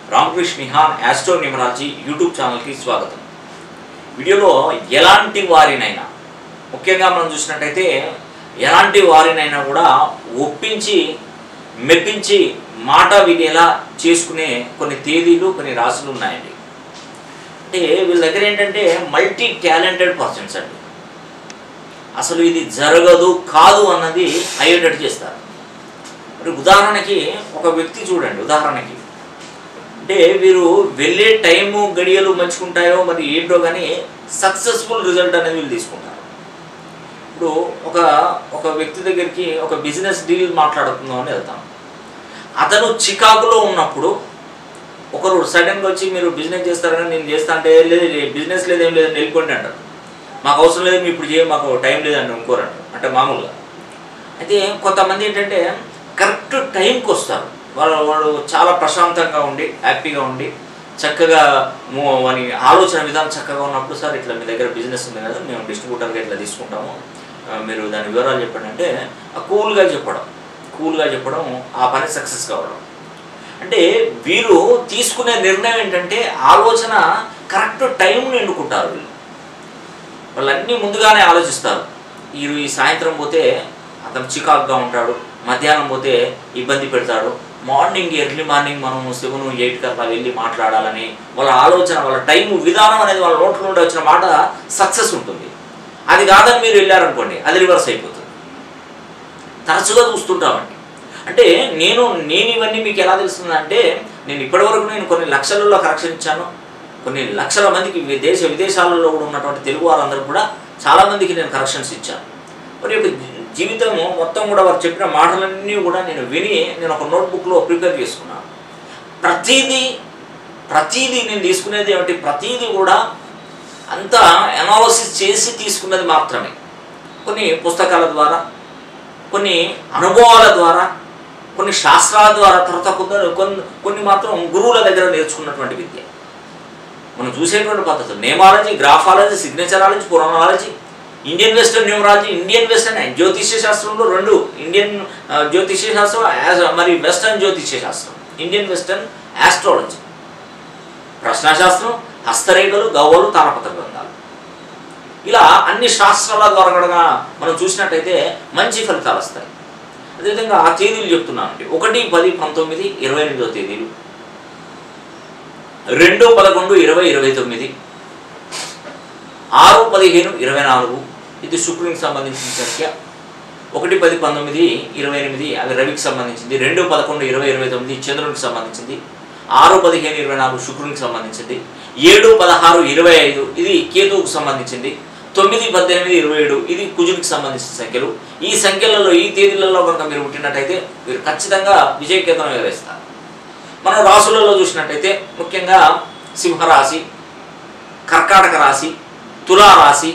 రామకృష్ణ నిహాన్ astro numerology YouTube ఛానల్కి స్వాగతం వీడియోలో ఎలాంటి వారినైనా ముఖ్యంగా మనం చూసినట్టయితే ఎలాంటి వారినైనా కూడా ఒప్పించి మెప్పించి మాట వినేలా చేసుకునే కొన్ని తేదీలు కొన్ని రాశులు ఉన్నాయండి అంటే వీళ్ళ దగ్గర ఏంటంటే మల్టీ టాలెంటెడ్ పర్సన్స్ అండి అసలు ఇది జరగదు కాదు అన్నది అయ్యేటట్టు చేస్తారు మరి ఉదాహరణకి ఒక వ్యక్తి చూడండి ఉదాహరణకి అంటే వీరు వెళ్ళే టైము గడియలు మంచుకుంటాయో మరి ఏంటో కానీ సక్సెస్ఫుల్ రిజల్ట్ అనేది వీళ్ళు తీసుకుంటారు ఇప్పుడు ఒక ఒక వ్యక్తి దగ్గరికి ఒక బిజినెస్ డీల్ మాట్లాడుకుందాం అని వెళ్తాం అతను చికాకులో ఉన్నప్పుడు ఒకరు సడన్గా వచ్చి మీరు బిజినెస్ చేస్తారని నేను చేస్తా అంటే లేదు బిజినెస్ లేదు ఏం లేదని వెళ్ళిపోండి అంటారు మాకు అవసరం లేదు మీరు ఇప్పుడు చేయ మాకు టైం లేదండి ఇంకోరంట అంటే మామూలుగా అయితే కొంతమంది ఏంటంటే కరెక్ట్ టైంకి వస్తారు వాళ్ళు వాళ్ళు చాలా ప్రశాంతంగా ఉండి హ్యాపీగా ఉండి చక్కగా మూ- వాని ఆలోచన విధానం చక్కగా ఉన్నప్పుడు సార్ ఇట్లా మీ దగ్గర బిజినెస్ ఉంది కదా మేము డిస్ట్రిబ్యూటర్గా ఇట్లా తీసుకుంటాము ఆ, మీరు దాని వివరాలు చెప్పండి అంటే కూల్గా చెప్పడం కూల్గా చెప్పడం ఆ పని సక్సెస్ కావడం అంటే వీరు తీసుకునే నిర్ణయం ఏంటంటే ఆలోచన కరెక్ట్ టైంని ఎన్నుకుంటారు వీళ్ళు వాళ్ళన్నీ ముందుగానే ఆలోచిస్తారు ఈ ఈ సాయంత్రం పోతే అతను చికాక్గా ఉంటాడు మధ్యాహ్నం పోతే ఇబ్బంది పెడతాడు మార్నింగ్ ఎర్లీ మార్నింగ్ మనం సెవెన్ ఎయిట్ అట్లా వెళ్ళి మాట్లాడాలని వాళ్ళ ఆలోచన వాళ్ళ టైం విధానం అనేది వాళ్ళ నోట్లో నుండి వచ్చిన మాట సక్సెస్ ఉంటుంది అది కాదని మీరు వెళ్ళారనుకోండి అది రివర్స్ అయిపోతుంది తరచుగా చూస్తుంటామండి అంటే నేను నేను ఇవన్నీ మీకు ఎలా తెలుస్తుందంటే నేను ఇప్పటివరకు నేను కొన్ని లక్షలలో కరెక్షన్ ఇచ్చాను కొన్ని లక్షల మందికి వి- దేశ విదేశాలలో కూడా ఉన్నటువంటి తెలుగు వారందరూ కూడా చాలామందికి నేను కరెక్షన్స్ ఇచ్చాను మరి యొక్క జీ- జీవితము మొత్తం కూడా వారు చెప్పిన మాటలన్నీ కూడా నేను విని నేను ఒక నోట్బుక్లో ప్రిపేర్ చేసుకున్నాను ప్రతిదీ ప్రతిదీ నేను తీసుకునేది ఏమిటి ప్రతిదీ కూడా అంతా అనాలసిస్ చేసి తీసుకున్నది మాత్రమే కొన్ని పుస్తకాల ద్వారా కొన్ని అనుభవాల ద్వారా కొన్ని శాస్త్రాల ద్వారా తర్వాత కొందరు కొన్ని కొన్ని మాత్రం గురువుల దగ్గర నేర్చుకున్నటువంటి విద్య మనం చూసేటువంటి పద్ధతులు నేమాలజీ గ్రాఫాలజీ సిగ్నేచరాలజీ పురాణాలజీ Indian western numerology Indian western జ్యోతిష్య శాస్త్రంలో రెండు ఇండియన్ ఆ, జ్యోతిష్య శాస్త్రం యాజ్- మరి వెస్టర్న్ జ్యోతిష్య శాస్త్రం ఇండియన్ వెస్టర్న్ ఆస్ట్రాలజీ ప్రశ్నాశాస్త్రం హస్తరేఖలు గవ్వలు తాళపత్ర గ్రంథాలు ఇలా అన్ని శాస్త్రాల ద్వారా కూడా మనం చూసినట్టయితే మంచి ఫలితాలు వస్తాయి అదేవిధంగా ఆ తేదీలు చెప్తున్నానండి ఒకటి పది పంతొమ్మిది ఇరవై ఎనిమిదో తేదీలు రెండు పదకొండు ఇరవై ఇరవై తొమ్మిది ఆరు పదిహేను ఇరవై నాలుగు ఇది శుక్రునికి సంబంధించిన సంఖ్య ఒకటి పది పంతొమ్మిది ఇరవై ఎనిమిది అవి రవికి సంబంధించింది రెండు పదకొండు ఇరవై ఇరవై తొమ్మిది చంద్రునికి సంబంధించింది ఆరు పదిహేను ఇరవై నాలుగు శుక్రునికి సంబంధించింది ఏడు పదహారు ఇరవై ఐదు ఇది కేతువుకు సంబంధించింది తొమ్మిది పద్దెనిమిది ఇరవై ఏడు ఇది కుజునికి సంబంధించిన సంఖ్యలు ఈ సంఖ్యలలో ఈ తేదీలలో కనుక మీరు పుట్టినట్టయితే మీరు ఖచ్చితంగా విజయకేతనం ఎగరేస్తారు మనం రాసులలో చూసినట్టయితే ముఖ్యంగా సింహరాశి కర్కాటక రాశి తులారాశి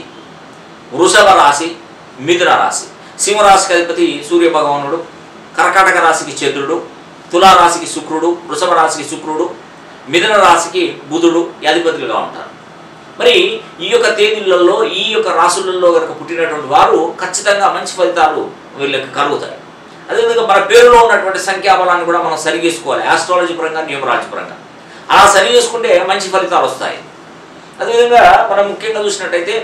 వృషభ రాశి మిథున రాశి సింహరాశికి అధిపతి సూర్య భగవానుడు కర్కాటక రాశికి చంద్రుడు తులారాశికి శుక్రుడు వృషభ రాశికి శుక్రుడు మిథున రాశికి బుధుడు ఈ అధిపతులుగా ఉంటారు మరి ఈ యొక్క తేదీలలో ఈ యొక్క రాశులలో కనుక పుట్టినటువంటి వారు ఖచ్చితంగా మంచి ఫలితాలు వీళ్ళకి కలుగుతాయి అదేవిధంగా మన పేరులో ఉన్నటువంటి సంఖ్యాబలాన్ని కూడా మనం సరి చేసుకోవాలి ఆస్ట్రాలజీ పరంగా న్యూమరాలజీ పరంగా అలా సరి చేసుకుంటే మంచి ఫలితాలు వస్తాయి అదేవిధంగా మనం ముఖ్యంగా చూసినట్టయితే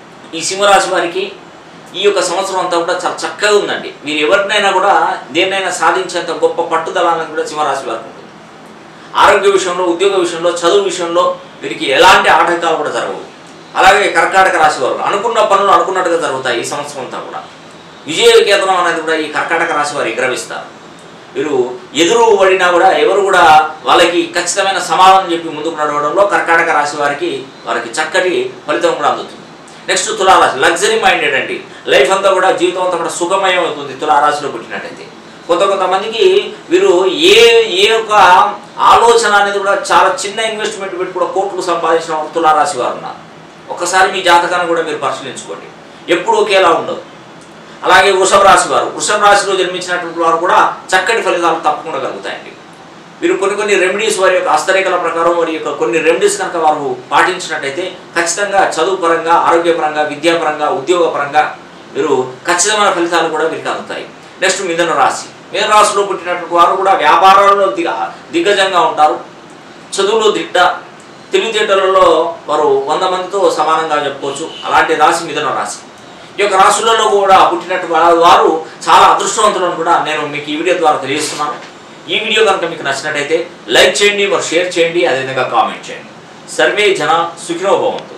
ఈ సింహరాశి వారికి ఈ యొక్క సంవత్సరం అంతా కూడా చాలా చక్కగా ఉందండి మీరు ఎవరినైనా కూడా దేన్నైనా సాధించేంత గొప్ప పట్టుదల అనేది కూడా సింహరాశి వారికి ఉంటుంది ఆరోగ్య విషయంలో ఉద్యోగ విషయంలో చదువు విషయంలో వీరికి ఎలాంటి ఆటంకాలు కూడా జరగవు అలాగే కర్కాటక రాశి వారు అనుకున్న పనులు అనుకున్నట్టుగా జరుగుతాయి ఈ సంవత్సరం అంతా కూడా విజయకేతనం అనేది కూడా ఈ కర్కాటక రాశి వారు ఎగరవిస్తారు వీరు ఎదురు పడినా కూడా ఎవరు కూడా వాళ్ళకి ఖచ్చితమైన సమాధానం చెప్పి ముందుకు నడవడంలో కర్కాటక రాశి వారికి వారికి చక్కటి ఫలితం కూడా అందుతుంది నెక్స్ట్ తులారాశి లగ్జరీ మైండెడ్ అండి లైఫ్ అంతా కూడా జీవితం అంతా కూడా సుఖమయం అవుతుంది తులారాశిలో పుట్టినట్టయితే కొంత కొంతమందికి వీరు ఏ ఏ యొక్క ఆలోచన అనేది కూడా చాలా చిన్న ఇన్వెస్ట్మెంట్ పెట్టి కూడా కోట్లు సంపాదించిన వాళ్ళు తులారాశి వారు ఉన్నారు ఒకసారి మీ జాతకాన్ని కూడా మీరు పరిశీలించుకోండి ఎప్పుడు ఒకేలా ఉండదు అలాగే వృషభ రాశి వారు వృషభ రాశిలో జన్మించినటువంటి వారు కూడా చక్కటి ఫలితాలు తప్పకుండా కలుగుతాయండి వీరు కొన్ని కొన్ని రెమెడీస్ వారి యొక్క హస్తరేఖల ప్రకారం వారి యొక్క కొన్ని రెమెడీస్ కనుక వారు పాటించినట్టయితే ఖచ్చితంగా చదువు పరంగా ఆరోగ్యపరంగా విద్యాపరంగా ఉద్యోగపరంగా వీరు ఖచ్చితమైన ఫలితాలు కూడా వీరికి అందుతాయి నెక్స్ట్ మిథున రాశి మిథున రాశిలో పుట్టినటువంటి వారు కూడా వ్యాపారాల్లో దిగ దిగ్గజంగా ఉంటారు చదువులో దిట్ట తెలివితేటలలో వారు వంద మందితో సమానంగా చెప్పుకోవచ్చు అలాంటి రాశి మిథున రాశి ఈ యొక్క రాశులలో కూడా పుట్టినట్టు వారు చాలా అదృష్టవంతులను కూడా నేను మీకు ఈ వీడియో ద్వారా తెలియజేస్తున్నాను ఈ వీడియో కనుక మీకు నచ్చినట్టయితే లైక్ చేయండి మరి షేర్ చేయండి అదేవిధంగా కామెంట్ చేయండి సర్వే జన సుఖినోభవంతు